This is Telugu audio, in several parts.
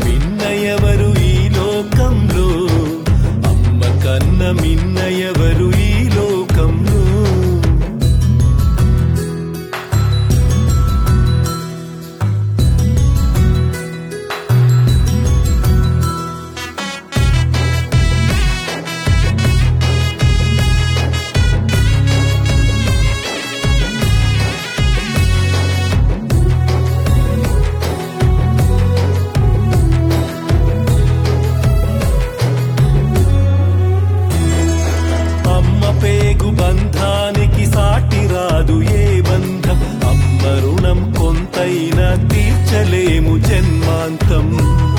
మిన్నయవరు ఈ లోకంలో అమ్మ కన్న మిన్నయవరు ఈ లోకంలో అమ్మ పేగు బంధానికి సాటి రాదు ఏ బంధం అమ్మ రుణం కొంతైనా తీర్చలేము జన్మాంతం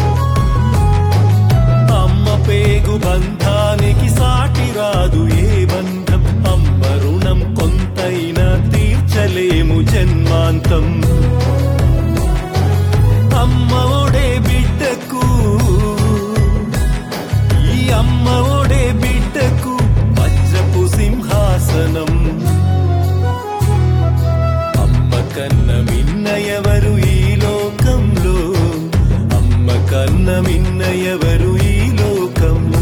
అమ్మ పేగు బంధానికి సాటి రాదు ఏ బంధం అమ్మ రుణం కొంతైనా తీర్చలేము జన్మాంతం అమ్మ ఒడే బిడ్డకు ఈ అమ్మ ఒడే బిడ్డకు వజ్రపు సింహాసనం అమ్మ కన్న మిన్నయవరు ఈ లోకంలో అమ్మ కన్న మిన్నయవరు ఈ లోకంలో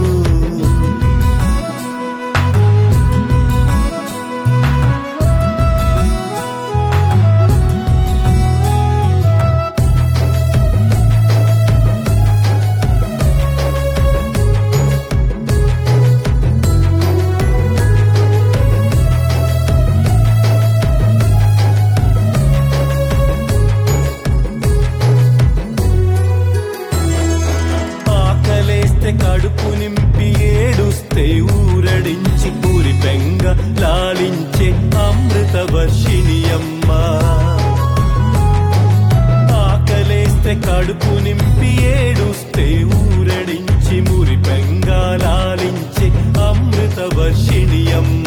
ఆకలేస్తే కడుపు నింపి ఏడుస్తే ఊరడించి పూరి పెంగ లాలించే అమృత వర్షిణి అమ్మ ఆకలేస్తే కడుపు నింపి ఏడుస్తే ఊరడించి మురి పెంగ లాలించే అమృత వర్షిణి అమ్మ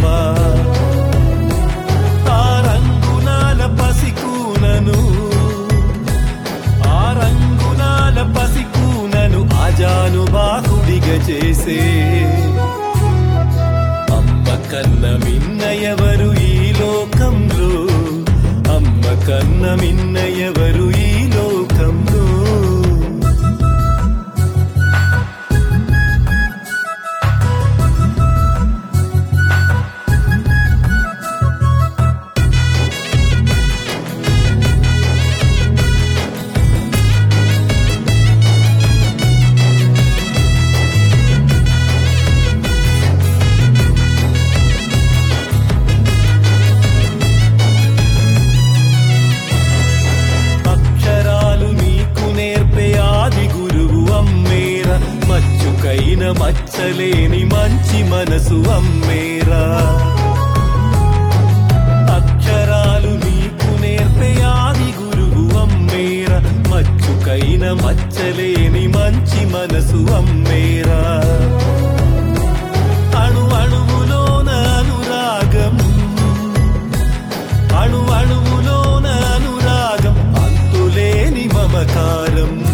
ఆ రంగునాల పసికూనను ఆ రంగునాల పసికూనను అజాను బాహుడిగా చేసే అమ్మ కన్న మిన్నయవరు ఈ లోకంలో అమ్మ కన్న మిన్నయవరు ఈ లోకంలో అక్షరాలు నీకు నేర్పే ఆది గురువు అమ్మేరా మచ్చుకైన మచ్చలేని మంచి మనసు అమ్మేరా అక్షరాలు నీకు నేర్పే ఆది గురువు అమ్మేరా మచ్చుకైన మచ్చలేని మంచి మనసు అమ్మేరా అణు అణువులోన అనురాగం అణు అణువులోన అనురాగం అంతులేని మమకారం